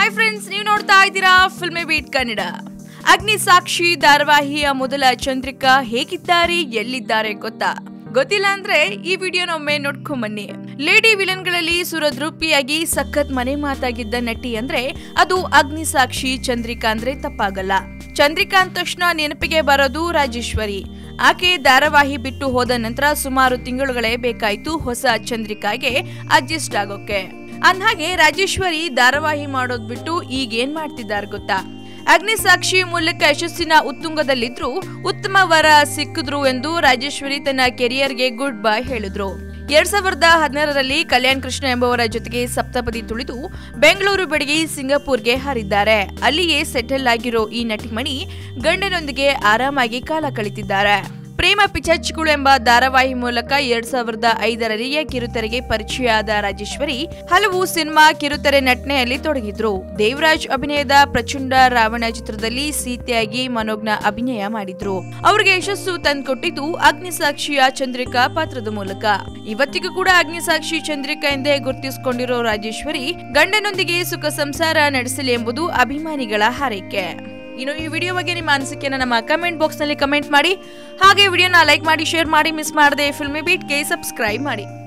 hi friends ನೀವು ನೋಡ್ತಾ ಇದ್ದೀರಾ ಫಿಲ್ಮಿ ಬೀಟ್ ಕನ್ನಡ ಅಗ್ನಿ ಸಾಕ್ಷಿ ಧಾರಾವಾಹಿಯ ಮೊದಲ ಚಂದ್ರಿಕಾ ಹೇಗಿದ್ದಾರೆ ಎಲ್ಲಿದ್ದಾರೆ ಗೊತ್ತಾ ಗೊತ್ತಿಲ್ಲ ಅಂದ್ರೆ ಈ ವಿಡಿಯೋನೊಮ್ಮೆ ನೋಡ್ಕೊಂಬನ್ನಿ ಲೇಡಿ ವಿಲನ್ಗಳಲ್ಲಿ ಸುರದ್ರೂಪಿಯಾಗಿ ಸಖತ್ ಮನೆ ಮಾತಾಗಿದ್ದ ನಟಿ ಅಂದ್ರೆ ಅದು ಅಗ್ನಿ ಸಾಕ್ಷಿ ಚಂದ್ರಿಕಾ ಅಂದ್ರೆ ತಪ್ಪಾಗಲ್ಲ ಚಂದ್ರಿಕಾ ಅಂದ ತಕ್ಷಣ ನೆನಪಿಗೆ ಬರೋದು ರಾಜೇಶ್ವರಿ ಆಕೆ ಧಾರಾವಾಹಿ ಬಿಟ್ಟು ಹೋದ ನಂತರ ಸುಮಾರು ತಿಂಗಳುಗಳೇ ಬೇಕಾಯ್ತು ಹೊಸ ಚಂದ್ರಿಕಾಗೆ ಅಡ್ಜಸ್ಟ್ ಆಗೋಕೆ ಅಂದ್ಹಾಗೆ ರಾಜೇಶ್ವರಿ ಧಾರಾವಾಹಿ ಮಾಡೋದ್ ಬಿಟ್ಟು ಈಗ ಏನ್ ಮಾಡ್ತಿದ್ದಾರೆ ಗೊತ್ತಾ ಅಗ್ನಿ ಸಾಕ್ಷಿ ಮೂಲಕ ಯಶಸ್ಸಿನ ಉತ್ತುಂಗದಲ್ಲಿದ್ರು ಉತ್ತಮ ವರ ಸಿಕ್ಕಿದ್ರು ಎಂದು ರಾಜೇಶ್ವರಿ ತನ್ನ ಕೆರಿಯರ್ಗೆ ಗುಡ್ ಬೈ ಹೇಳಿದ್ರು ಎರಡ್ ಸಾವಿರದ ಹದಿನಾರರಲ್ಲಿ ಕಲ್ಯಾಣ್ ಕೃಷ್ಣ ಎಂಬುವರ ಜೊತೆಗೆ ಸಪ್ತಪದಿ ತುಳಿದು ಬೆಂಗಳೂರು ಬೆಳಗ್ಗೆ ಸಿಂಗಾಪುರ್ಗೆ ಹಾರಿದ್ದಾರೆ ಅಲ್ಲಿಯೇ ಸೆಟಲ್ ಆಗಿರೋ ಈ ನಟಿಮಣಿ ಗಂಡನೊಂದಿಗೆ ಆರಾಮಾಗಿ ಕಾಲ ಕಳಿತಿದ್ದಾರೆ ಪ್ರೇಮ ಪಿಚಾಚಿಗಳು ಎಂಬ ಧಾರಾವಾಹಿ ಮೂಲಕ ಎರಡ್ ಸಾವಿರದ ಐದರಲ್ಲಿಯೇ ಕಿರುತೆರೆಗೆ ಪರಿಚಯ ಆದ ರಾಜೇಶ್ವರಿ ಹಲವು ಸಿನಿಮಾ ಕಿರುತೆರೆ ನಟನೆಯಲ್ಲಿ ತೊಡಗಿದ್ರು ದೇವರಾಜ್ ಅಭಿನಯದ ಪ್ರಚಂಡ ರಾವಣ ಚಿತ್ರದಲ್ಲಿ ಸೀತೆಯಾಗಿ ಮನೋಜ್ಞ ಅಭಿನಯ ಮಾಡಿದ್ರು ಅವರಿಗೆ ಯಶಸ್ಸು ತಂದ್ಕೊಟ್ಟಿದ್ದು ಅಗ್ನಿಸಾಕ್ಷಿಯ ಚಂದ್ರಿಕಾ ಪಾತ್ರದ ಮೂಲಕ ಇವತ್ತಿಗೂ ಕೂಡ ಅಗ್ನಿಸಾಕ್ಷಿ ಚಂದ್ರಿಕಾ ಎಂದೇ ಗುರುತಿಸಿಕೊಂಡಿರೋ ರಾಜೇಶ್ವರಿ ಗಂಡನೊಂದಿಗೆ ಸುಖ ಸಂಸಾರ ನಡೆಸಲಿ ಎಂಬುದು ಅಭಿಮಾನಿಗಳ ಹಾರೈಕೆ ಇನ್ನು ಈ ವಿಡಿಯೋ ಬಗ್ಗೆ ನಿಮ್ಮ ಅನಿಸಿಕೆನ ನಮ್ಮ ಕಮೆಂಟ್ ಬಾಕ್ಸ್ ನಲ್ಲಿ ಕಮೆಂಟ್ ಮಾಡಿ ಹಾಗೆ ವಿಡಿಯೋನ ಲೈಕ್ ಮಾಡಿ ಶೇರ್ ಮಾಡಿ ಮಿಸ್ ಮಾಡದೆ ಫಿಲ್ಮಿ ಬೀಟ್ಗೆ ಸಬ್ಸ್ಕ್ರೈಬ್ ಮಾಡಿ